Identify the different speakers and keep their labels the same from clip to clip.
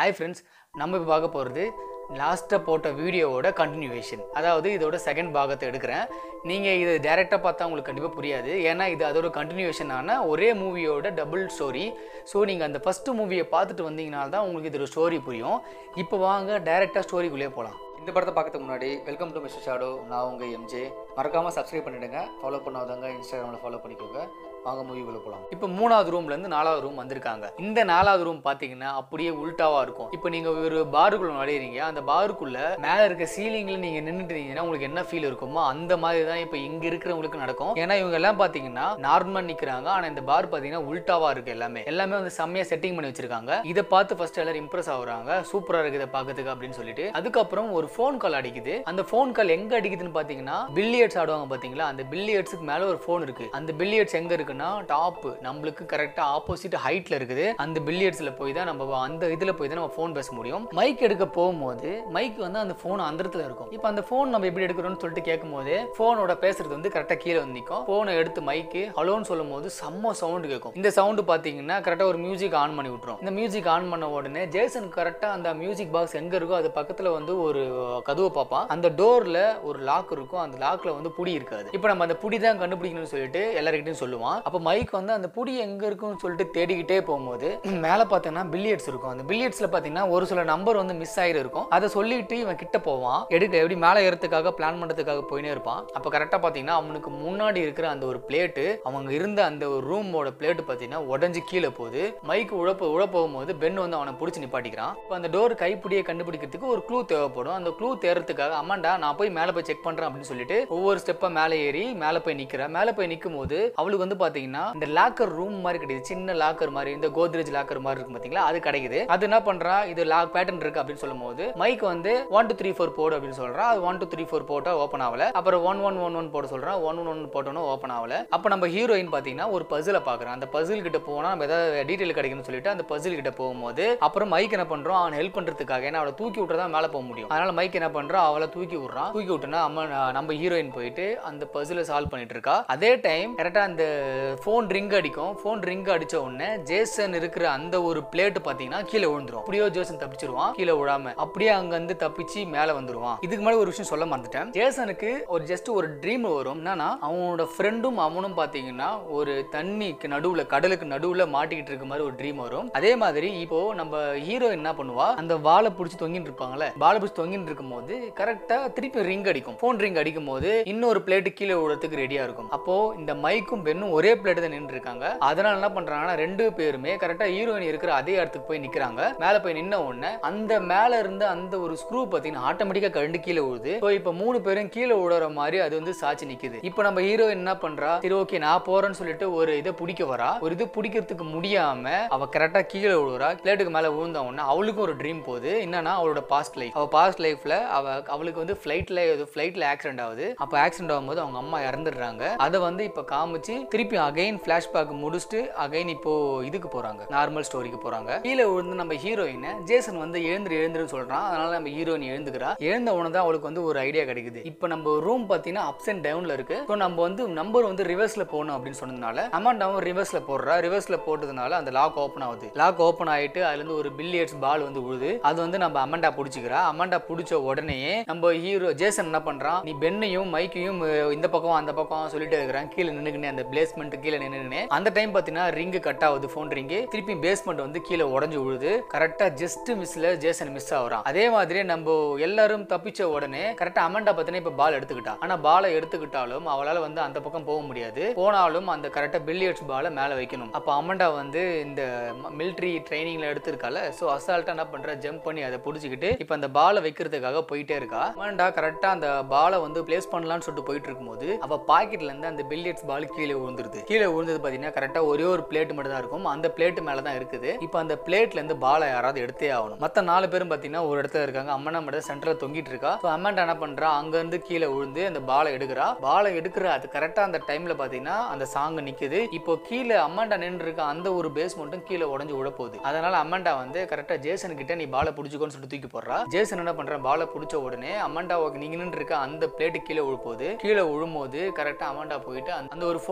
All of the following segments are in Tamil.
Speaker 1: ஹாய் ஃப்ரெண்ட்ஸ் நம்ம இப்போ பார்க்க போகிறது லாஸ்ட்டாக போட்ட வீடியோவோட கண்டினியூவேஷன் அதாவது இதோட செகண்ட் பாகத்தை எடுக்கிறேன் நீங்கள் இது டேரெக்டாக பார்த்தா உங்களுக்கு கண்டிப்பாக புரியாது ஏன்னா இது அதோட கண்டினியூவேஷன் ஆன ஒரே மூவியோட டபுள் ஸ்டோரி ஸோ நீங்கள் அந்த ஃபஸ்ட்டு மூவியை பார்த்துட்டு வந்தீங்கனால தான் உங்களுக்கு இதோட ஸ்டோரி புரியும் இப்போ வாங்க டேரெக்டாக ஸ்டோரிக்குள்ளே போகலாம் இந்த படத்தை பார்க்கறதுக்கு முன்னாடி வெல்கம் டு மிஸ்டர் ஷாடோ நான் உங்கள் எம்ஜே மறக்காமல் சப்ஸ்கிரைப் பண்ணிவிடுங்க ஃபாலோ பண்ணாதவங்க இன்ஸ்டாகிராமில் ஃபாலோ பண்ணிக்கோங்க வாங்க மூவிக்குள்ள போகலாம் இப்போ மூணாவது ரூம்ல இருந்து நாலாவது ரூம் வந்திருக்காங்க இந்த நாலாவது ரூம் பாத்தீங்கன்னா அப்படியே உல்டாவா இருக்கும் இப்போ நீங்க ஒரு பாருக்குள்ள நுழையிறீங்க அந்த பாருக்குள்ள மேல இருக்க சீலிங்ல நீங்க நின்றுட்டு இருந்தீங்கன்னா உங்களுக்கு என்ன ஃபீல் இருக்குமோ அந்த மாதிரி தான் இப்போ இங்க இருக்கிறவங்களுக்கு நடக்கும் ஏன்னா இவங்க எல்லாம் பாத்தீங்கன்னா நார்மலா நிக்கிறாங்க ஆனா இந்த பார் பாத்தீங்கன்னா உல்டாவா இருக்கு எல்லாமே எல்லாமே வந்து செம்மையா செட்டிங் பண்ணி வச்சிருக்காங்க இதை பார்த்து ஃபர்ஸ்ட் எல்லாரும் இம்ப்ரெஸ் ஆகுறாங்க சூப்பரா இருக்கு இதை பார்க்கறதுக்கு அப்படின்னு சொல்லிட்டு அதுக்கப்புறம் ஒரு ஃபோன் கால் அடிக்குது அந்த ஃபோன் கால் எங்க அடிக்குதுன்னு பாத்தீங்கன்னா பில்லியட்ஸ் ஆடுவாங்க பாத்தீங்களா அந்த பில்லியட்ஸுக்கு மேல ஒரு ஃபோன் இருக்கு அந்த பில்லியட்ஸ் எங்க இருக்குன்னா டாப் நம்மளுக்கு கரெக்டா ஆப்போசிட் ஹைட்ல இருக்குது அந்த பில்லியட்ஸ்ல போய் தான் நம்ம அந்த இதுல போய் தான் நம்ம ஃபோன் பேச முடியும் மைக் எடுக்க போகும்போது மைக் வந்து அந்த ஃபோன் அந்த இடத்துல இருக்கும் இப்போ அந்த ஃபோன் நம்ம எப்படி எடுக்கிறோம்னு சொல்லிட்டு கேட்கும்போது ஃபோனோட பேசுறது வந்து கரெக்டா கீழே வந்து நிற்கும் ஃபோனை எடுத்து மைக்கு ஹலோன்னு சொல்லும் போது செம்ம சவுண்டு கேட்கும் இந்த சவுண்டு பாத்தீங்கன்னா கரெக்டா ஒரு மியூசிக் ஆன் பண்ணி விட்டுரும் இந்த மியூசிக் ஆன் பண்ண உடனே ஜேசன் கரெக்டா அந்த மியூசிக் பாக்ஸ் எங்க இருக்கோ அது பக்கத்துல வந்து ஒரு கதவை பார்ப்பான் அந்த டோர்ல ஒரு லாக் இருக்கும் அந்த லாக்ல வந்து புடி இருக்காது இப்போ நம்ம அந்த புடி தான் கண்டுபிடிக்கணும்னு சொல்லிட்டு எல்லாருக்கிட்டையும் சொல்லுவான் அப்போ மைக் வந்து அந்த புடி எங்க இருக்குன்னு சொல்லிட்டு தேடிக்கிட்டே போகும்போது மேலே பார்த்தீங்கன்னா பில்லியட்ஸ் இருக்கும் அந்த பில்லியட்ஸ்ல பார்த்தீங்கன்னா ஒரு சில நம்பர் வந்து மிஸ் ஆகிட்டு இருக்கும் அதை சொல்லிட்டு இவன் கிட்ட போவான் எடுக்க எப்படி மேலே ஏறதுக்காக பிளான் பண்ணுறதுக்காக போயினே இருப்பான் அப்போ கரெக்டாக பார்த்தீங்கன்னா அவனுக்கு முன்னாடி இருக்கிற அந்த ஒரு பிளேட்டு அவங்க இருந்த அந்த ஒரு ரூமோட பிளேட்டு பார்த்தீங்கன்னா உடஞ்சி கீழே போகுது மைக் உழப்ப உழ போகும்போது பென் வந்து அவனை பிடிச்சி நிப்பாட்டிக்கிறான் இப்போ அந்த டோர் கைப்பிடியை கண்டுபிடிக்கிறதுக்கு ஒரு க்ளூ தேவைப்படும் அந்த க்ளூ தேர்றதுக்காக அம்மாண்டா நான் போய் மேலே போய் செக் பண்ணுறேன் அப்படின்னு சொல்லிட்டு ஒவ்வொரு ஸ்டெப்பாக மேலே ஏறி மேலே போய் நிற்கிறேன் மேலே போய் நிற்கும் போது அவளுக்கு வந்து பார்த்தீங்கன்னா இந்த லாக்கர் ரூம் மாதிரி கிடைக்குது சின்ன லாக்கர் மாதிரி இந்த கோத்ரேஜ் லாக்கர் மாதிரி இருக்கும் பார்த்தீங்களா அது கிடைக்குது அது என்ன பண்ணுறா இது லாக் பேட்டர்ன் இருக்கு அப்படின்னு சொல்லும்போது மைக் வந்து ஒன் டூ த்ரீ ஃபோர் போடு அப்படின்னு சொல்கிறான் அது ஒன் டூ த்ரீ ஃபோர் போட்டால் ஓப்பன் ஆகல அப்புறம் ஒன் ஒன் ஒன் ஒன் போட சொல்கிறான் ஒன் ஒன் ஒன் போட்டோன்னு ஓப்பன் ஆகல அப்போ நம்ம ஹீரோயின் பார்த்தீங்கன்னா ஒரு பசிலை பார்க்குறோம் அந்த பசில் கிட்ட போனால் நம்ம ஏதாவது டீட்டெயில் கிடைக்கும்னு சொல்லிட்டு அந்த பசில் கிட்ட போகும்போது அப்புறம் மைக் என்ன பண்ணுறோம் அவன் ஹெல்ப் பண்ணுறதுக்காக ஏன்னா அவளை தூக்கி விட்டுறதா மேலே போக முடியும் அதனால மைக் என்ன பண்ணுறான் அவளை தூக்கி விட்றான் தூக்கி விட்டுனா அம்மா நம்ம ஹீரோயின் போயிட்டு அந்த பசிலை சால்வ் பண்ணிட்டு இருக்கா அதே டைம் கரெக்டாக அந்த ஃபோன் ரிங் அடிக்கும் ஃபோன் ரிங் அடிச்ச உடனே ஜேசன் இருக்கிற அந்த ஒரு பிளேட் பார்த்தீங்கன்னா கீழே விழுந்துரும் அப்படியோ ஜேசன் தப்பிச்சிருவான் கீழே விழாம அப்படியே அங்க இருந்து தப்பிச்சு மேலே வந்துருவான் இதுக்கு மேலே ஒரு விஷயம் சொல்ல மறந்துட்டேன் ஜேசனுக்கு ஒரு ஜஸ்ட் ஒரு ட்ரீம் வரும் என்னன்னா அவனோட ஃப்ரெண்டும் அவனும் பார்த்தீங்கன்னா ஒரு தண்ணிக்கு நடுவில் கடலுக்கு நடுவில் மாட்டிக்கிட்டு இருக்க மாதிரி ஒரு ட்ரீம் வரும் அதே மாதிரி இப்போ நம்ம ஹீரோ என்ன பண்ணுவா அந்த வாழை பிடிச்சி தொங்கிட்டு இருப்பாங்கல்ல வாழை பிடிச்சி தொங்கிட்டு இருக்கும் போது கரெக்டா திருப்பி ரிங் அடிக்கும் ஃபோன் ரிங் அடிக்கும் போது இன்னொரு பிளேட் கீழே விடுறதுக்கு ரெடியா இருக்கும் அப்போ இந்த மைக்கும் பெண்ணும் ஒரே பிளேட் தான் நின்று இருக்காங்க அதனால என்ன பண்றாங்கன்னா ரெண்டு பேருமே கரெக்டா ஹீரோயின் இருக்கிற அதே இடத்துக்கு போய் நிக்கிறாங்க மேல போய் நின்ன உடனே அந்த மேல இருந்த அந்த ஒரு ஸ்க்ரூ பார்த்தீங்கன்னா ஆட்டோமேட்டிக்கா கரண்டு கீழே விழுது ஸோ இப்போ மூணு பேரும் கீழே விடுற மாதிரி அது வந்து சாட்சி நிக்குது இப்போ நம்ம ஹீரோயின் என்ன பண்றா சரி ஓகே நான் போறேன்னு சொல்லிட்டு ஒரு இதை பிடிக்க வரா ஒரு இது பிடிக்கிறதுக்கு முடியாம அவ கரெக்டா கீழே விழுறா பிளேட்டுக்கு மேல விழுந்த உடனே அவளுக்கும் ஒரு ட்ரீம் போகுது என்னன்னா அவளோட பாஸ்ட் லைஃப் அவ பாஸ்ட் லைஃப்ல அவ அவளுக்கு வந்து ஃபிளைட்ல ஏதோ ஃபிளைட்ல ஆக்சிடென்ட் ஆகுது அப்போ ஆக்சிடென்ட் ஆகும்போது அவங்க அம்மா இறந்துடுறாங்க அதை வந்து இப்போ காமிச்சு திருப்பி அகைன் ஃபிளாஷ்பேக் முடிச்சுட்டு அகைன் இப்போ இதுக்கு போறாங்க நார்மல் ஸ்டோரிக்கு போறாங்க கீழே விழுந்து நம்ம ஹீரோயின் ஜேசன் வந்து எழுந்துரு எழுந்துருன்னு சொல்றான் அதனால நம்ம ஹீரோயின் எழுந்துக்கிறா எழுந்த உடனே தான் அவளுக்கு வந்து ஒரு ஐடியா கிடைக்குது இப்போ நம்ம ரூம் பார்த்தீங்கன்னா அப்ஸ் அண்ட் டவுன்ல இருக்கு ஸோ நம்ம வந்து நம்பர் வந்து ரிவர்ஸ்ல போகணும் அப்படின்னு சொன்னதுனால அமௌண்டாவும் ரிவர்ஸ்ல போடுறா ரிவர்ஸ்ல போட்டதுனால அந்த லாக் ஓப்பன் ஆகுது லாக் ஓப்பன் ஆயிட்டு அதுல இருந்து ஒரு பில்லியர்ட்ஸ் பால் வந்து விழுது அது வந்து நம்ம அமண்டா பிடிச்சிக்கிறா அமண்டா பிடிச்ச உடனே நம்ம ஹீரோ ஜேசன் என்ன பண்றான் நீ பெண்ணையும் மைக்கையும் அஹ், இந்த பக்கம் அந்த பக்கம் சொல்லிட்டு இருக்கிறான் கீழே நின்னுக்கினே அந்த பிளேஸ்மெண்ட் கீழே நின்னுக்கினே அந்த டைம் பார்த்தீங்கன்னா ரிங்கு கட் ஆகுது ஃபோன் ரிங்கு திருப்பி பேஸ்மெண்ட் வந்து கீழே உடஞ்சு விழுது கரெக்டா ஜஸ்ட் மிஸ்ல ஜேசன் மிஸ் ஆகுறான் அதே மாதிரி நம்ம எல்லாரும் தப்பிச்ச உடனே கரெக்டா அமண்டா பார்த்தீங்கன்னா இப்போ பால் எடுத்துக்கிட்டா ஆனா பாலை எடுத்துக்கிட்டாலும் அவளால வந்து அந்த பக்கம் போக முடியாது போனாலும் அந்த கரெக்டா பில்லியர்ட்ஸ் பாலை மேலே வைக்கணும் அப்போ அமண்டா வந்து இந்த மிலிட்ரி ட்ரைனிங்ல எடுத்திருக்கால ஸோ அசால்ட்டா என்ன பண்றா ஜம்ப் பண்ணி அதை பிடிச்சிக்கிட்டு இப்போ அந்த பாலை வைக்கிறதுக்காக போயிட்டே இருக்கா அமண்டா கரெக்டா அந்த பாலை வந்து பிளேஸ் பண்ணலாம்னு சொல்லிட்டு போயிட்டு இருக்கும்போது அவ பாக்கெட்ல இருந்து அந்த பில்லியர்ட்ஸ் பால் கீழே விழுந்துருது கீழே விழுந்தது பார்த்தீங்கன்னா கரெக்டா ஒரே ஒரு பிளேட் மட்டும் தான் இருக்கும் அந்த பிளேட் மேல தான் இருக்குது இப்போ அந்த பிளேட்ல இருந்து பாலை யாராவது எடுத்தே ஆகணும் மற்ற நாலு பேரும் பார்த்தீங்கன்னா ஒரு இடத்துல இருக்காங்க அம்மனா மட்டும் சென்டர்ல தொங்கிட்டு இருக்கா ஸோ அம்மாண்டா என்ன பண்றா அங்க இருந்து கீழே விழுந்து அந்த பாலை எடுக்கிறா பாலை எடுக்கிற அது கரெக்டா அந்த டைம்ல பார்த்தீங்கன்னா அந்த சாங் நிக்குது இப்போ கீழே அம்மாண்டா நின்று இருக்க அந்த ஒரு பேஸ்மெண்ட்டும் கீழே உடஞ்சு விட போகுது அதனால அம்மாண்டா வந்து கரெக்டா ஜேசன் கிட்ட நீ பாலை பிடிச்சிக்கோன்னு சொல்லிட்டு தூக்கி போடுறா ஜேசன் என்ன பண்றான் பாலை பிடிச்ச உடனே அம்மாண்டா நீங்க நின்று இருக்க அந்த பிளேட்டு கீழே விழ போகுது கீழே விழும்போது கரெக்டா அம்மாண்டா போயிட்டு அந்த- அந்த ஒரு போனை ஒயர்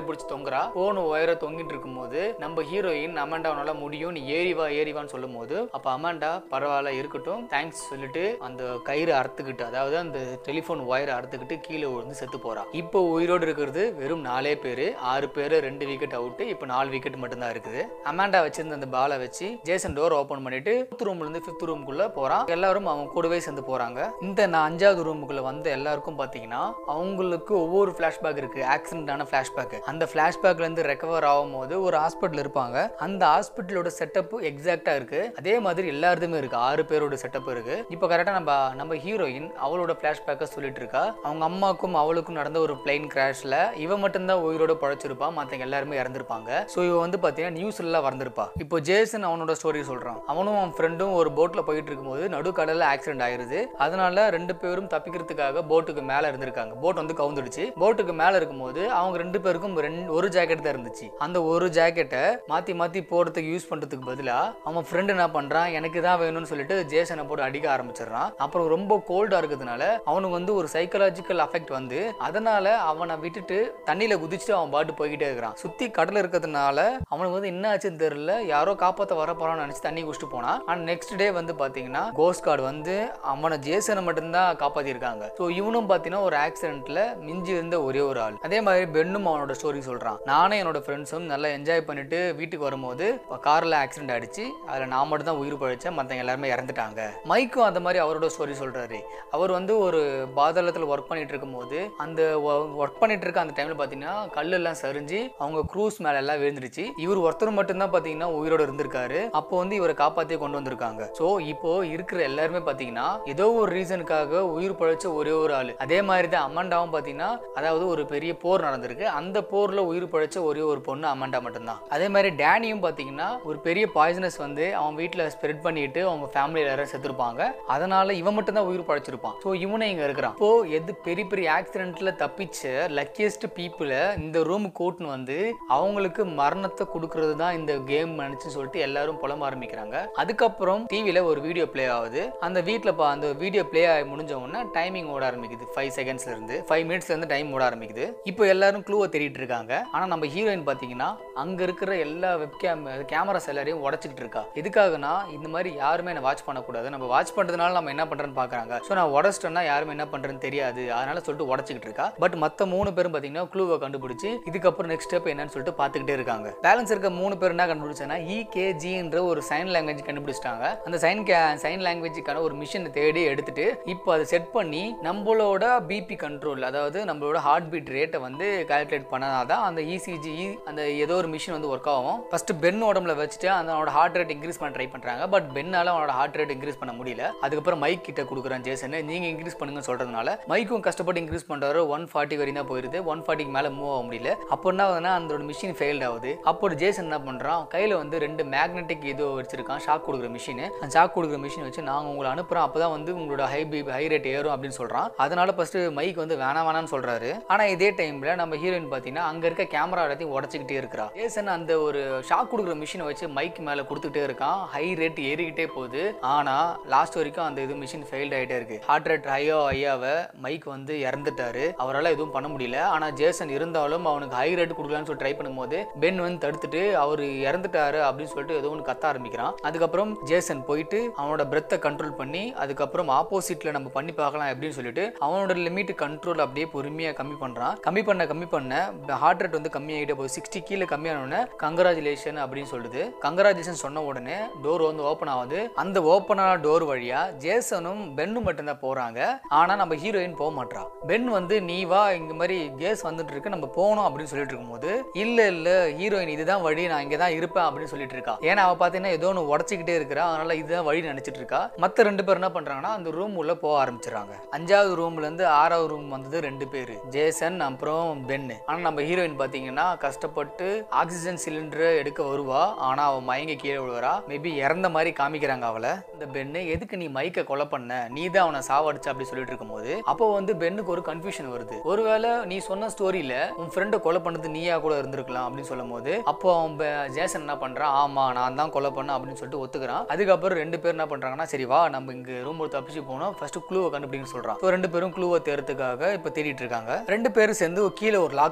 Speaker 1: பிடிச்சி தொங்குறா போன் ஒயரை தொங்கிட்டு இருக்கும்போது நம்ம ஹீரோயின் அமாண்டாவனால முடியும் நீ ஏறிவா ஏறிவான்னு சொல்லும் போது அப்ப அமாண்டா பரவாயில்ல இருக்கட்டும் தேங்க்ஸ் சொல்லிட்டு அந்த கயிறு அறுத்துக்கிட்டு அதாவது அந்த டெலிஃபோன் ஒயரை அறுத்துக்கிட்டு கீழே விழுந்து செத்து போறா இப்போ உயிரோடு இருக்கிறது வெறும் நாலே பேர் ஆறு பேர் ரெண்டு விக்கெட் அவுட்டு இப்போ நாலு விக்கெட் மட்டும்தான் இருக்குது அமாண்டா வச்சிருந்த அந்த பாலை வச்சு ஜேசன் டோர் ஓப்பன் பண்ணிட்டு ஃபிஃப்த் ரூம்ல இருந்து ஃபிஃப்த் ரூமுக்குள்ள போறான் எல்லாரும் அவங்க கூடவே சேர்ந்து போறாங்க இந்த நான் அஞ்சாவது ரூமுக்குள்ள வந்த எல்லாருக்கும் பாத்தீங்கன்னா அவங்களுக்கு ஒவ்வொரு ஃபிளாஷ்பேக் இருக்கு ஆக்சிடென்டான ஃபிளாஷ்பேக் அந்த ஃபிளாஷ்பேக்ல இருந்து ரெக்கவர் ஆகும் போது ஒரு ஹாஸ்பிட்டல் இருப்பாங்க அந்த ஹாஸ்பிட்டலோட செட்டப் எக்ஸாக்டா இருக்கு அதே மாதிரி எல்லாருதுமே இருக்கு ஆறு பேரோட செட்டப் இருக்கு இப்போ கரெக்டா நம்ம நம்ம ஹீரோயின் அவளோட ஃபிளாஷ்பேக்கை சொல்லிட்டு இருக்கா அவங்க அம்மாக்கும் அவளுக்கும் நடந்த ஒரு பிளைன் கிராஷ்ல இவ மட்டும்தான் உயிரோட பழைச்சிருப்பா மற்றவங்க எல்லாருமே இறந்துருப்பாங்க ஸோ இவ வந்து பார்த்தீங்கன்னா நியூஸ் எல்லாம் வந்திருப்பா இப்போ ஜேசன் அவனோட ஸ்டோரி சொல்றான் அவனும் அவன் ஃப்ரெண்டும் ஒரு போட்ல போயிட்டு இருக்கும்போது நடுக்கடல்ல ஆக்சிடென்ட் ஆயிருது அதனால ரெண்டு பேரும் தப்பிக்கிறதுக்காக போட்டுக்கு மேல இருந்திருக்காங்க போட் வந்து கவுந்துடுச்சு போட்டுக்கு மேல இருக்கும்போது அவங்க ரெண்டு பேருக்கும் ரெண்டு ஒரு ஜாக்கெட் தான் இருந்துச்சு அந்த ஒரு ஜாக்கெட்டை மாத்தி மாத்தி போறதுக்கு யூஸ் பண்றதுக்கு பதிலா அவன் ஃப்ரெண்டு என்ன பண்றான் எனக்கு தான் வேணும்னு சொல்லிட்டு ஜேசனை போட்டு அடிக்க ஆரம்பிச்சிடுறான் அப்புறம் ரொம்ப கோல்டா இருக்கிறதுனால அவனுக்கு வந்து ஒரு சைக்கலாஜிக்கல் அஃபெக்ட் வந்து அதனால அவனை விட்டுட்டு தண்ணியில குதிச்சுட்டு அவன் பாட்டு போய்கிட்டே இருக்கிறான் சுத்தி கடல் இருக்கிறதுனால அவனுக்கு வந்து என்ன ஆச்சுன்னு தெரியல யாரோ காப்பாத்த வர போறான்னு நினைச்சு தண்ணி குடிச்சிட்டு போனான் ஆனா நெக்ஸ்ட் டே வந்து பாத்தீங்கன்னா கோஸ்ட் கார்டு வந்து அவனை ஜேசனை மட்டும்தான் காப்பாத்திருக்காங்க ஸோ இவனும் பாத்தீங்கன்னா ஒரு ஆக்சிடென்ட்ல மிஞ்சி இருந்த ஒரே ஒரு ஆள் அதே மாதிரி பென்னும் அவனோட ஸ்டோரி சொல்றான் நானும் என்னோட ஃப்ரெண்ட்ஸும் நல்லா என்ஜாய் பண்ணிட்டு வீட்டுக்கு வரும்போது கார்ல ஆக்சிடென்ட் ஆயிடுச்சு அதுல நான் மட்டும் தான் உயிர் பழைச்சேன் மற்றவங்க எல்லாருமே இறந்துட்டாங்க மைக்கும் அந்த மாதிரி அவரோட ஸ்டோரி சொல்றாரு அவர் வந்து ஒரு பாதாளத்தில் ஒர்க் பண்ணிட்டு இருக்கும்போது அந்த ஒர்க் பண்ணிட்டு இருக்க அந்த டைம்ல பாத்தீங்கன்னா கல்லு எல்லாம் சரிஞ்சு அவங்க க்ரூஸ் மேல எல்லாம் விழுந்துருச்சு இவர் ஒருத்தர் மட்டும்தான் பாத்தீங்கன்னா உயிரோட இருந்திருக்காரு அப்போ வந்து இவரை காப்பாத்தி கொண்டு வந்திருக்காங்க ஸோ இப்போ இருக்கிற எல்லாருமே பாத்தீங்கன்னா ஏதோ ஒரு ரீசனுக்காக உயிர் பழைச்ச ஒரே ஒரு ஆளு அதே மாதிரி தான் அமண்டாவும் பாத்தீங்கன்னா அதாவது ஒரு பெரிய போர் நடந்திருக்கு அந்த போர்ல உயிர் பழைச்ச ஒரே ஒரு பொண்ணு அமண்டா மட்டும்தான் அதே மாதிரி டேனியும் பாத்தீங்கன்னா ஒரு பெரிய பாய்சனஸ் வந்து அவன் வீட்டில் ஸ்ப்ரெட் பண்ணிட்டு அவங்க ஃபேமிலி எல்லாரும் செத்துருப்பாங்க அதனால இவன் மட்டும் தான் உயிர் பழைச்சிருப்பான் ஸோ இவனே இங்க இருக்கிறான் இப்போ எது பெரிய பெரிய ஆக்சிடென்ட்ல தப்பிச்ச லக்கியஸ்ட் பீப்புளை இந்த ரூம் கூட்டுன்னு வந்து அவங்களுக்கு மரணத்தை கொடுக்கறது தான் இந்த கேம் நினைச்சு சொல்லிட்டு எல்லாரும் புலம்ப ஆரம்பிக்கிறாங்க அதுக்கப்புறம் டிவியில ஒரு வீடியோ ப்ளே ஆகுது அந்த வீட்டில் பா அந்த வீடியோ ப்ளே ஆகி முடிஞ்ச உடனே டைமிங் ஓட ஆரம்பிக்குது ஃபைவ் செகண்ட்ஸ்ல இருந்து ஃபைவ் மினிட்ஸ்ல இருந்து டைம் ஓட ஆரம்பிக்குது இப்போ எல்லாரும் க்ளூவை தேடிட்டு இருக்காங்க ஆனா நம்ம ஹீரோயின் பாத்தீங்கன்னா அங்க இருக்கிற எல்லா வெப் கேம் கேமராஸ் எல்லாரையும் உடச்சிக்கிட்டு இருக்கா எதுக்காகனா இந்த மாதிரி யாருமே என்ன வாட்ச் பண்ணக்கூடாது நம்ம வாட்ச் பண்றதுனால நம்ம என்ன பண்றோன்னு பாக்குறாங்க ஸோ நான் உடச்சிட்டேன்னா யாருமே என்ன பண்றேன்னு தெரியாது அதனால சொல்லிட்டு உடச்சிக்கிட்டு இருக்கா பட் மத்த மூணு பேரும் பாத்தீங்கன்னா க்ளூவை கண்டுபிடிச்சு இதுக்கப்புறம் நெக்ஸ்ட் ஸ்டெப் என்னன்னு சொல்லிட்டு பார்த்துக்கிட்டே இருக்காங்க பேலன்ஸ் இருக்க மூணு பேர் என்ன கண்டுபிடிச்சாங்கன்னா இகேஜின்ற ஒரு சைன் லாங்குவேஜ் கண்டுபிடிச்சிட்டாங்க அந்த சைன் சைன் லாங்குவேஜுக்கான ஒரு மிஷினை தேடி எடுத்துட்டு இப்போ அதை செட் பண்ணி நம்மளோட பிபி கண்ட்ரோல் அதாவது நம்மளோட ஹார்ட் பீட் ரேட்டை வந்து கால்குலேட் பண்ணாதான் அந்த இசிஜி அந்த ஏதோ ஒரு மிஷின் வந்து ஒர்க் ஆகும் ஃபர்ஸ்ட் பென் உடம்புல வச்சுட்டு அந்த அவனோட ஹார்ட் ரேட் இன்க்ரீஸ் பண்ண ட்ரை பண்றாங்க பட் பென்னால அவனோட ஹார்ட் ரேட் இன்க்ரீஸ் பண்ண முடியல அதுக்கப்புறம் மைக் கிட்ட கொடுக்குறான் ஜேசன் நீங்க இன்க்ரீஸ் பண்ணுங்க சொல்றதுனால மைக்கும் கஷ்டப்பட்டு இன்க்ரீஸ் பண்றாரு ஒன் ஃபார்ட்டி வரையும் தான் போயிருது ஒன் ஃபார்ட்டிக்கு மேல மூவ் ஆக முடியல அப்போ என்ன ஆகுதுன்னா அந்த மிஷின் ஃபெயில்ட் ஆகுது அப்போ ஜேசன் என்ன பண்றான் கையில வந்து ரெண்டு மேக்னெட்டிக் ஏதோ வச்சிருக்கான் ஷாக் கொடுக்குற மிஷின் அந்த ஷாக் கொடுக்குற மிஷின் வச்சு நாங்க உங்களை அனுப்புறோம் அப்பதான் வந்து உங்களோட ஹை பி ஹை ரேட் ஏறும் அப்படின்னு சொல்றான் அதனால ஃபர்ஸ்ட் மைக் வந்து வேணாம் வேணாம்னு சொல்றாரு ஆனா இதே டைம்ல நம்ம ஹீரோயின் பாத்தீங்கன்னா அங்க இருக்க கேமரா எல்லாத்தையும் உடச்சிக்கிட்டே இருக்கிறா ஜேசன் அந்த ஒரு ஷாக் கொடுக்குற மிஷினை வச்சு மைக் மேல கொடுத்துட்டே இருக்கான் ஹை ரேட் ஏறிக்கிட்டே போகுது ஆனா லாஸ்ட் வரைக்கும் அந்த இது மிஷின் ஃபெயில்ட் ஆயிட்டே இருக்கு ஹார்ட் ரேட் ஹையோ ஐயாவை மைக் வந்து இறந்துட்டாரு அவரால் எதுவும் பண்ண முடியல ஆனா ஜேசன் இருந்தாலும் அவனுக்கு ஹை ரேட் கொடுக்கலான்னு சொல்லி ட்ரை பண்ணும்போது பென் வந்து தடுத்துட்டு அவர் இறந்துட்டாரு அப்படின்னு சொல்லிட்டு ஏதோ ஒன்று கத்த ஆரம்பிக்கிறான் அதுக்கப்புறம் ஜேசன் போயிட்டு அவனோட பிரெத்தை கண்ட்ரோல் பண்ணி அதுக்கப்புறம் ஆப்போசிட்ல நம்ம பண்ணி பார்க்கலாம் அப்படின்னு சொல்லிட்டு அவனோட லிமிட் கண்ட்ரோல் அப்படியே பொறுமையா கம்மி பண்றான் கம்மி பண்ண கம்மி பண்ண ஹார்ட் ரேட் வந்து கம்மி ஆகிட்டே போகுது சிக்ஸ்டி கீழே கம்மியான உடனே கங்கராச்சுலேஷன் அப்படின்னு சொல்லுது கங்கராச்சுலேஷன் சொன்ன உடனே டோர் வந்து ஓப்பன் ஆகுது அந்த ஓப்பன் ஆன டோர் வழியா ஜேசனும் பென்னும் மட்டும்தான் போறாங்க ஆனா நம்ம ஹீரோயின் போக மாட்றா பென் வந்து நீ வா இங்க மாதிரி கேஸ் வந்துட்டு இருக்கு நம்ம போகணும் அப்படின்னு சொல்லிட்டு இருக்கும்போது இல்ல இல்ல ஹீரோயின் இதுதான் வழி நான் இங்க தான் இருப்பேன் அப்படின்னு சொல்லிட்டு இருக்கா ஏன்னா அவ பாத்தீங்கன்னா ஏதோ ஒன்று உடச்சிக்கிட்டே இருக்கிறா அதனால இதுதான் வழி நினைச்சிட்டு இருக்கா மத்த ரெண்டு பேர் என்ன பண்றாங்கன்னா அந்த ரூம் உள்ள போக ஆரம்பிச்சிடறாங்க அஞ்சாவது ரூம்ல இருந்து ஆறாவது ரூம் வந்தது ரெண்டு பேர் ஜேசன் அப்புறம் பென்னு ஆனா நம்ம ஹீரோயின் பாத்தீங்கன்னா கஷ்டப்பட்டு ஆக்சிஜன் சிலிண்டர் எடுக்க வருவா ஆனா அவ மயங்கி கீழே விழுவரா மேபி இறந்த மாதிரி காமிக்கிறாங்க அவளை இந்த பென்னு எதுக்கு நீ மைக்க கொலை பண்ண நீ தான் அவனை சாவடிச்ச அப்படி சொல்லிட்டு இருக்கும்போது அப்போ வந்து பென்னுக்கு ஒரு கன்ஃபியூஷன் வருது ஒருவேளை நீ சொன்ன ஸ்டோரியில உன் ஃப்ரெண்டை கொலை பண்ணது நீயா கூட இருந்திருக்கலாம் அப்படின்னு சொல்லும் போது அப்போ அவன் பே- ஜேசன் என்ன பண்றான் ஆமா நான் தான் கொலை பண்ணேன் அப்படின்னு சொல்லிட்டு ஒத்துக்கிறான் அதுக்கப்புறம் ரெண்டு பேர் என்ன பண்றாங்கன்னா சரி வா நம்ம இங்க ரூம் ஒரு தப்பிச்சு போனோம் ஃபர்ஸ்ட் க்ளூவை கண்டுபிடின்னு சொல்றான் ஸோ ரெண்டு பேரும் க்ளூவை தேர்றதுக்காக இப்போ தேடிட்டு இருக்காங்க ரெண்டு பேரும் சேர்ந்து கீழே ஒரு லாக் இருக்கும் அந்த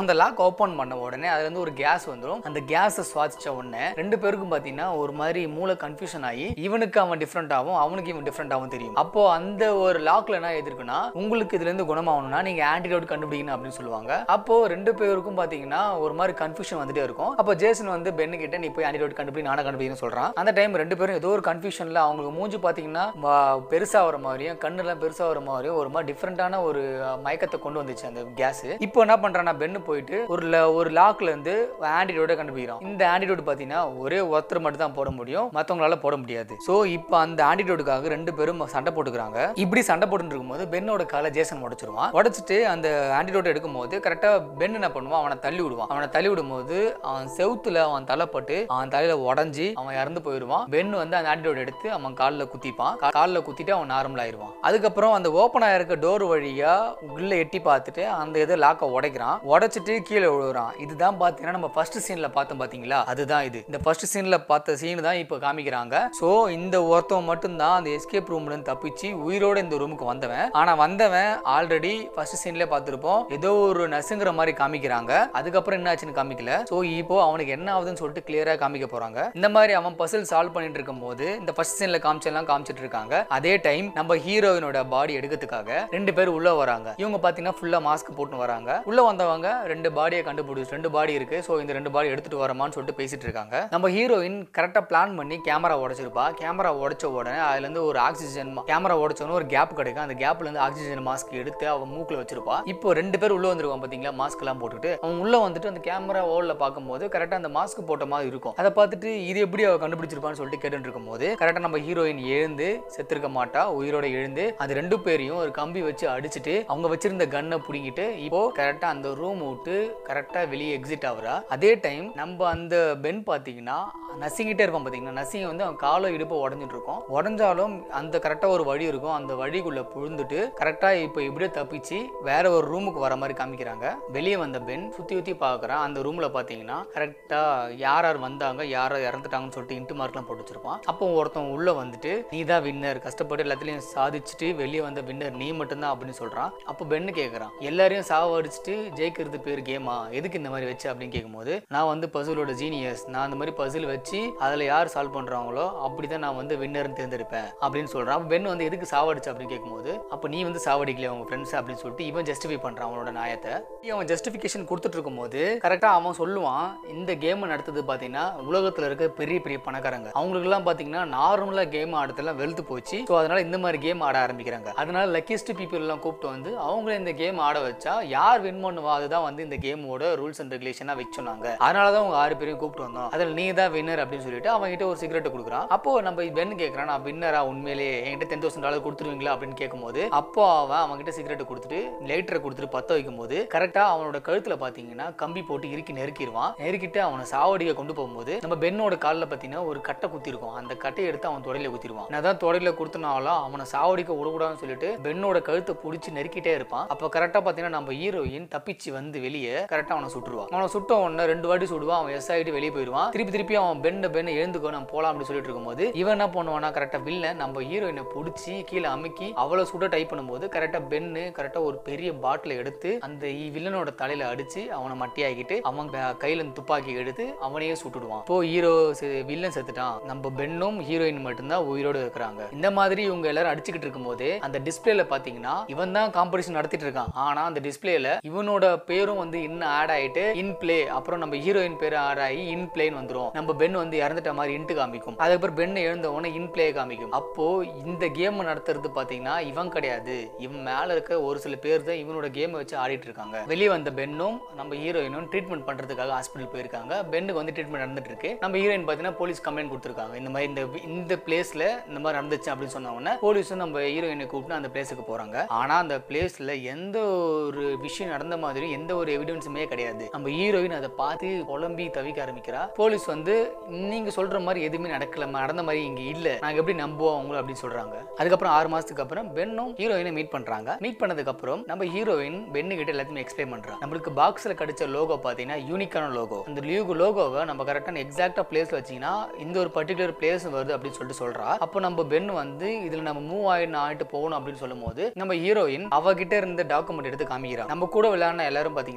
Speaker 1: அந்த லாக் ஓப்பன் பண்ண உடனே அதுல இருந்து ஒரு கேஸ் வந்துடும் அந்த கேஸை சுவாசிச்ச உடனே ரெண்டு பேருக்கும் பாத்தீங்கன்னா ஒரு மாதிரி மூளை கன்ஃபியூஷன் ஆகி இவனுக்கு அவன் டிஃப்ரெண்ட் ஆகும் அவனுக்கு இவன் டிஃப்ரெண்ட் ஆகும் தெரியும் அப்போ அந்த ஒரு லாக்ல என்ன எதிர்க்குன்னா உங்களுக்கு இதுல இருந்து குணமாகணும்னா நீங்க ஆன்டிடோட் கண்டுபிடிக்கணும் அப்படின்னு சொல்லுவாங்க அப்போ ரெண்டு பேருக்கும் பாத்தீங்கன்னா ஒரு மாதிரி கன்ஃபியூஷன் வந்துட்டே இருக்கும் அப்போ ஜேசன் வந்து பென்னு கிட்ட நீ போய் ஆன்டிடோட் கண்டுபிடி நானும் கண்டுபிடிக்கணும்னு சொல்றான் அந்த டைம் ரெண்டு பேரும் ஏதோ ஒரு கன்ஃபியூஷன்ல அவங்களுக்கு மூஞ்சி பாத்தீங்கன்னா வா- பெருசா வர மாதிரியும் கண்ணெல்லாம் பெருசா வர மாதிரியும் ஒரு மாதிரி டிஃப்ரெண்டான ஒரு அஹ், மயக்கத்தை கொண்டு வந்துச்சு அந்த கேஸ் இப்போ என்ன பண்றான்னா பென்னு போயிட்டு ஒரு ல- ஒரு லாக்ல இருந்து ஆன்டிடோட கண்டுபிடிக்கிறான் இந்த ஆன்டிடோட் பாத்தீங்கன்னா ஒரே ஒருத்தர் மட்டும் தான் போட முடியும் மத்தவங்களால போட முடியாது சோ இப்போ அந்த ஆன்டிடோடுக்காக ரெண்டு பேரும் சண்டை போட்டுக்கிறாங்க இப்படி சண்டை போட்டுட்டு இருக்கும்போது பென்னோட காலை ஜேசன் உடைச்சிருவான் உடைச்சிட்டு அந்த ஆன்டிடோட் எடுக்கும்போது கரெக்டா பென் என்ன பண்ணுவான் அவனை தள்ளி விடுவான் அவனை தள்ளி விடும்போது அவன் செவுத்துல அவன் தலைப்பட்டு அவன் தலையில உடஞ்சி அவன் இறந்து போயிடுவான் பென் வந்து அந்த ஆன்டிடோட் எடுத்து அவன் காலில் குத்திப்பான் கா- காலில் குத்திட்டு அவன் நார்மல் ஆயிடுவான் அதுக்கப்புறம் அந்த ஓப்பன் ஆயிருக்க டோர் வழியா உள்ள எட்டி பார்த்துட்டு அந்த இதை லாக்கை உடைக்கிறான் உடைச்சிட்டு கீழே விழுறான் இதுதான் பார்த்தீங்கன்னா நம்ம ஃபர்ஸ்ட் சீன்ல பார்த்தோம் பாத்தீங்களா அதுதான் இது இந்த ஃபர்ஸ்ட் சீன்ல பார்த்த சீன் தான் இப்போ காமிக்கிறாங்க ஸோ இந்த ஒருத்தன் மட்டும்தான் அந்த எஸ்கேப் ரூம்ல இருந்து தப்பிச்சு உயிரோட இந்த ரூமுக்கு வந்தவன் ஆனா வந்தவன் ஆல்ரெடி ஃபர்ஸ்ட் சீன்ல பார்த்திருப்போம் ஏதோ ஒரு நசுங்கிற மாதிரி காமிக்கிறாங்க அதுக்கப்புறம் என்ன ஆச்சுன்னு காமிக்கல ஸோ இப்போ அவனுக்கு என்ன ஆகுதுன்னு சொல்லிட்டு கிளியரா காமிக்க போறாங்க இந்த மாதிரி அவன் பசில் சால்வ் பண்ணிட்டு இருக்கும்போது இந்த ஃபர்ஸ்ட் சீன்ல காமிச்செல்லாம் காமிச்சிட்டு இருக்காங்க அதே டைம் நம்ம ஹீரோயினோட பாடி எடுக்கிறதுக்காக ரெண்டு பேர் உள்ள வராங்க இவங்க பாத்தீங்கன்னா ஃபுல்லா மாஸ்க் போட்டு வராங்க உள்ள வந்தவங்க ரெண்டு பாடியை கண்டுபிடிச்சு ரெண்டு பாடி இருக்கு ஸோ இந்த ரெண்டு பாடி எடுத்துட்டு வரமான்னு சொல்லிட்டு பேசிட்டு இருக்காங்க நம்ம ஹீரோயின் கரெக்டா பிளான் பண்ணி கேமரா உடைச்சிருப்பா கேமரா உடைச்ச உடனே அதுல இருந்து ஒரு ஆக்சிஜன் கேமரா உடைச்சோன்னு ஒரு கேப் கிடைக்கும் அந்த கேப்ல இருந்து ஆக்சிஜன் மாஸ்க் எடுத்து அவன் மூக்குல வச்சிருப்பா இப்போ ரெண்டு பேர் உள்ள வந்துருவான் பாத்தீங்களா மாஸ்க் எல்லாம் போட்டுட்டு அவன் உள்ள வந்துட்டு அந்த கேமரா ஓல்ல பார்க்கும்போது கரெக்டா அந்த மாஸ்க் போட்ட மாதிரி இருக்கும் அதை பார்த்துட்டு இது எப்படி அவ கண்டுபிடிச்சிருப்பான்னு சொல்லிட்டு கேட்டுட்டு இருக்கும்போது கரெக்டா நம்ம ஹீரோயின் எழுந்து செத்துருக்க மாட்டா உயிரோட எழுந்து அது ரெண்டு பேரையும் ஒரு கம்பி வச்சு அடிச்சிட்டு அவங்க வச்சிருந்த கன்னை புடிங்கிட்டு இப்போ கரெக்டா அந்த ரூம் விட்டு கரெக்டா வெளியே எக்ஸிட் ஆகுறா அதே டைம் நம்ம அந்த பென் பாத்தீங்கன்னா நசிங்கிட்டே இருப்பான் பாத்தீங்கன்னா நசிங்க வந்து அவன் காலை இடுப்பு உடஞ்சிட்டு இருக்கும் உடஞ்சாலும் அந்த கரெக்டா ஒரு வழி இருக்கும் அந்த வழிக்குள்ள புழுந்துட்டு கரெக்டா இப்போ இப்படியே தப்பிச்சு வேற ஒரு ரூமுக்கு வர மாதிரி காமிக்கிறாங்க வெளியே வந்த பென் சுத்தி சுத்தி பார்க்கறான் அந்த ரூம்ல பாத்தீங்கன்னா கரெக்டா யார் யார் வந்தாங்க யார் யார் இறந்துட்டாங்கன்னு சொல்லிட்டு இன்ட்டு மார்க்லாம் போட்டு வச்சிருப்பான் அப்போ ஒருத்தன் உள்ள வந்துட்டு நீ தான் வின்னர் கஷ்டப்பட்டு எல்லாத்துலயும் சாதிச்சுட்டு வெளியே வந்த வின்னர் நீ மட்டும்தான் அப்படின்னு சொல்றான் அப்போ பென்னு கேட்கறான் எல்லாரையும் சாவடிச்சுட்டு ஜெயிக்கிறது பேர் கேமா எதுக்கு இந்த மாதிரி வச்சு அப்படின்னு கேட்கும்போது நான் வந்து பசிலோட ஜீனியஸ் நான் அந்த மாதிரி பசில் வச்சு அதுல யார் சால்வ் பண்றாங்களோ அப்படிதான் நான் வந்து வின்னர்னு தேர்ந்தெடுப்பேன் அப்படின்னு சொல்றான் அப்ப பென் வந்து எதுக்கு சாவடிச்சு அப்படின்னு கேட்கும்போது அப்போ நீ வந்து சாவடிக்கல உங்க ஃப்ரெண்ட்ஸ் அப்படின்னு சொல்லிட்டு இவன் ஜஸ்டிஃபை பண்றான் அவனோட நியாயத்தை அவன் ஜஸ்டிஃபிகேஷன் கொடுத்துட்டு இருக்கும்போது கரெக்டா அவன் சொல்லுவான் இந்த கேம் நடத்தது பாத்தீங்கன்னா உலகத்துல இருக்க பெரிய பெரிய பணக்காரங்க அவங்களுக்குலாம் பாத்தீங்கன்னா நார்மலா கேம் ஆடுறதுலாம் வெளுத்து போச்சு ஸோ அதனால இந்த மாதிரி கேம் ஆட ஆரம்பிக்கிறாங்க அதனால லக்கியஸ்ட் பீப்புள் எல்லாம் கூப்பிட்டு வந்து அவங்கள இந்த கேம் ஆட வச்சா யார் வின் பண்ணுவா அதுதான் வந்து இந்த கேமோட ரூல்ஸ் அண்ட் ரெகுலேஷனா வச்சு சொன்னாங்க அதனால தான் உங்க ஆறு பேரையும் கூப்பிட்டு வந்தோம் அதில் நீ தான் வின்னர் அப்படின்னு சொல்லிட்டு அவன் கிட்ட ஒரு சிகரெட் கொடுக்குறான் அப்போ நம்ம பென் கேட்கறான் நான் வின்னரா உண்மையிலேயே என்கிட்ட டென் தௌசண்ட் டாலர் கொடுத்துருவீங்களா அப்படின்னு கேட்கும்போது அப்போ அவன் அவன் கிட்ட சிகரெட் கொடுத்துட்டு லைட்டரை கொடுத்துட்டு பத்த வைக்கும் போது கரெக்டா அவனோட கழுத்துல பாத்தீங்கன்னா கம்பி போட்டு இறுக்கி நெருக்கிடுவான் நெருக்கிட்டு அவனை சாவடிக்க கொண்டு போகும்போது நம்ம பென்னோட காலில் பார்த்தீங்கன்னா ஒரு கட்டை குத்தி இருக்கும் அந்த கட்டையை எடுத்து அவன் தொடையில குத்திடுவான் என்னதான் தொடையில குடுத்தனாலும் அவனை சாவடிக்க விடக்கூடாதுன்னு சொல்லிட்டு பென்னோட கழுத்தை பிடிச்சி நெருக்கிட்டே இருப்பான் அப்போ கரெக்டாக பார்த்தீங்கன்னா நம்ம ஹீரோயின் தப்பிச்சு வந்து வெளியே கரெக்டாக அவனை சுட்டுருவான் அவனை சுட்ட உடனே ரெண்டு வாட்டி சுடுவான் அவன் எஸ் ஆகிட்டு வெளியே போயிடுவான் திருப்பி திருப்பி அவன் பெண்ணை பெண்ணை எழுந்துக்கோ நம்ம போலாம் அப்படின்னு சொல்லிட்டு இருக்கும்போது இவன் என்ன பண்ணுவானா கரெக்டாக வில்லன் நம்ம ஹீரோயினை பிடிச்சி கீழே அமுக்கி அவளை சுட டைப் பண்ணும்போது கரெக்டாக பென்னு கரெக்டாக ஒரு பெரிய பாட்டிலை எடுத்து அந்த வில்லனோட தலையில அடிச்சு அவனை மட்டியாக்கிட்டு அவன் க- கையில இருந்து துப்பாக்கி எடுத்து அவனையே சுட்டுடுவான் இப்போ ஹீரோ வில்லன் செத்துட்டான் நம்ம பென்னும் ஹீரோயின் மட்டும்தான் உயிரோடு இருக்கிறாங்க இந்த மாதிரி இவங்க எல்லாரும் அடிச்சுக்கிட்டு இருக்கும்போது அந்த டிஸ்பிளேல பாத்தீங்கன்னா இவன் தான் காம்படிஷன் நடத்திட்டு இருக்கான் ஆனா அந்த டிஸ்பிளேல இவனோட பேரும் வந்து இன்னும் ஆட் ஆயிட்டு இன் பிளே அப்புறம் நம்ம ஹீரோயின் பேர் ஆட் ஆகி இன் பிளேன்னு வந்துரும் நம்ம பென் வந்து இறந்துட்ட மாதிரி இன்ட்டு காமிக்கும் அதுக்கப்புறம் பென் எழுந்த உடனே இன் பிளே காமிக்கும் அப்போ இந்த கேம் நடத்துறது பாத்தீங்கன்னா இவன் கிடையாது இவன் மேல இருக்க ஒரு சில பேர் தான் இவனோட கேமை வச்சு ஆடிட்டு இருக்காங்க வெளியே வந்த பென்னும் நம்ம ஹீரோயினும் ட்ரீட்மெண்ட் பண்றதுக்காக ஹாஸ்பிட்டல் போயிருக்காங்க பென்னுக்கு வந்து ட்ரீட்மெண்ட் நடந்துட்டு இருக்கு நம்ம ஹீரோயின் பார்த்தீங்கன்னா போலீஸ் கம்ப்ளைண்ட் கொடுத்துருக்காங்க இந்த மாதிரி இந்த இந்த பிளேஸ்ல இந்த மாதிரி நடந்துச்சு அப்படின்னு சொன்ன உடனே போலீஸும் நம்ம ஹீரோயினை கூப்பிட்டு அந்த பிளேஸுக்கு போறாங்க ஆனா அந்த பிளேஸ்ல எந்த ஒரு விஷயம் நடந்த மாதிரி எந்த ஒரு எவிடன்ஸுமே கிடையாது நம்ம ஹீரோயின் அதை பார்த்து குழம்பி தவிக்க ஆரம்பிக்கிறா போலீஸ் வந்து நீங்க சொல்ற மாதிரி எதுவுமே நடக்கல நடந்த மாதிரி இங்க இல்ல நாங்க எப்படி நம்புவோம் அவங்கள அப்படின்னு சொல்றாங்க அதுக்கப்புறம் ஆறு மாசத்துக்கு அப்புறம் பென்னும் ஹீரோயினை மீட் பண்றாங்க மீட் பண்ணதுக்கு அப்புறம் நம்ம ஹீரோயின் பென்னு கிட்ட எல்லாத்தையுமே எக்ஸ்பிளைன் பண்றாங்க நம்மளுக்கு பாக்ஸ்ல கிடைச்ச லோகோ பாத்தீங்கன்னா யூனிக்கான லோகோ அந்த லியூகு லோகோவை நம்ம கரெக்டான எக்ஸாக்டா பிளேஸ்ல வச்சீங்கன்னா இந்த ஒரு பர்டிகுலர் பிளேஸ் வருது அப்படின்னு சொல்லிட்டு சொல்றா அப்போ நம்ம பென் வந்து இதுல நம்ம மூவ் ஆயிட்டு ஆயிட்டு போகணும் அப்படின்னு சொல்லும் போது நம்ம ஹீரோயின் அவகிட்ட இருந்த டாக்குமெண்ட் எடுத்து காமிக்கிறா நம்ம கூட விளையாடின எல்லாரும் பாத்தீங்கன்னா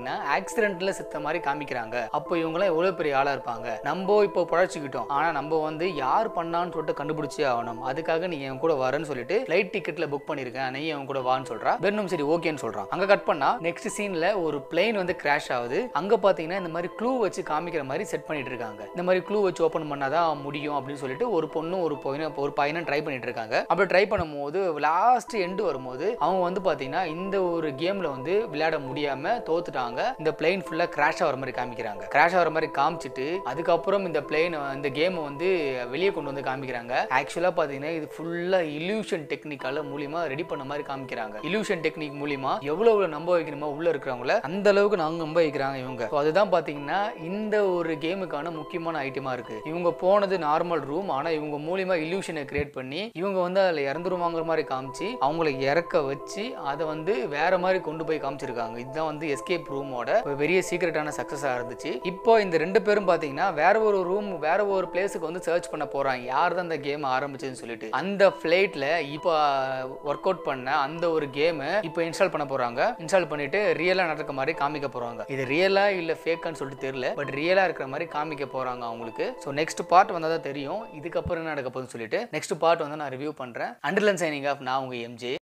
Speaker 1: பார்த்தீங்கன்னா ஆக்சிடென்ட்ல செத்த மாதிரி காமிக்கிறாங்க அப்போ இவங்களாம் எவ்வளோ பெரிய ஆளாக இருப்பாங்க நம்ம இப்போ பழச்சிக்கிட்டோம் ஆனால் நம்ம வந்து யார் பண்ணான்னு சொல்லிட்டு கண்டுபிடிச்சே ஆகணும் அதுக்காக நீ என் கூட வரேன்னு சொல்லிட்டு ஃப்ளைட் டிக்கெட்ல புக் பண்ணியிருக்கேன் நீ என் கூட வான்னு சொல்றா பெண்ணும் சரி ஓகேன்னு சொல்றான் அங்க கட் பண்ணா நெக்ஸ்ட் சீன்ல ஒரு பிளேன் வந்து கிராஷ் ஆகுது அங்க பாத்தீங்கன்னா இந்த மாதிரி க்ளூ வச்சு காமிக்கிற மாதிரி செட் பண்ணிட்டு இருக்காங்க இந்த மாதிரி க்ளூ வச்சு ஓப்பன் பண்ணாதான் முடியும் அப்படின்னு சொல்லிட்டு ஒரு பொண்ணும் ஒரு பையனும் ஒரு பையனும் ட்ரை பண்ணிட்டு இருக்காங்க அப்படி ட்ரை பண்ணும்போது லாஸ்ட் எண்டு வரும்போது அவங்க வந்து பாத்தீங்கன்னா இந்த ஒரு கேம்ல வந்து விளையாட முடியாம தோத்துட்டாங்க இந்த பிளேன் ஃபுல்லா கிராஷ் ஆகிற மாதிரி காமிக்கிறாங்க கிராஷ் ஆகிற மாதிரி காமிச்சிட்டு அதுக்கப்புறம் இந்த பிளேன் இந்த கேமை வந்து வெளியே கொண்டு வந்து காமிக்கிறாங்க ஆக்சுவலா பாத்தீங்கன்னா இது ஃபுல்லா இல்யூஷன் டெக்னிக்கால மூலியமா ரெடி பண்ண மாதிரி காமிக்கிறாங்க இல்யூஷன் டெக்னிக் மூலியமா எவ்வளவு எவ்வளவு நம்ப வைக்கணுமோ உள்ள இருக்கிறவங்கள அந்த அளவுக்கு நாங்க நம்ப வைக்கிறாங்க இவங்க So அதுதான் பாத்தீங்கன்னா இந்த ஒரு கேமுக்கான முக்கியமான ஐட்டமா இருக்கு இவங்க போனது நார்மல் ரூம் ஆனா இவங்க மூலியமா இல்யூஷனை கிரியேட் பண்ணி இவங்க வந்து அதுல இறந்துருவாங்கிற மாதிரி காமிச்சு அவங்கள இறக்க வச்சு அதை வந்து வேற மாதிரி கொண்டு போய் காமிச்சிருக்காங்க இதுதான் வந்து எஸ்கேப் ரூமோட ஒரு பெரிய சீக்ரெட்டான சக்சஸா இருந்துச்சு இப்போ இந்த ரெண்டு பேரும் பாத்தீங்கன்னா வேற ஒரு ரூம் வேற ஒரு பிளேஸுக்கு வந்து சர்ச் பண்ண போறாங்க யார் தான் அந்த கேம் ஆரம்பிச்சதுன்னு சொல்லிட்டு அந்த ஃபிளைட்ல இப்போ ஒர்க் அவுட் பண்ண அந்த ஒரு கேமை இப்போ இன்ஸ்டால் பண்ண போறாங்க இன்ஸ்டால் பண்ணிட்டு ரியலா நடக்க மாதிரி காமிக்க போறாங்க இது ரியலா இல்ல ஃபேக்கான்னு சொல்லிட்டு தெரியல பட் ரியலா இருக்கிற மாதிரி காமிக்க போறாங்க அவங்களுக்கு ஸோ நெக்ஸ்ட் பார்ட் வந்தா தான் தெரியும் இதுக்கப்புறம் என்ன நடக்க போகுதுன்னு சொல்லிட்டு நெக்ஸ்ட் பார்ட் வந்து நான் ரிவ்யூ பண்றேன் அண்டர்லன் சைனிங் ஆஃப் நான் உங்க எம்ஜே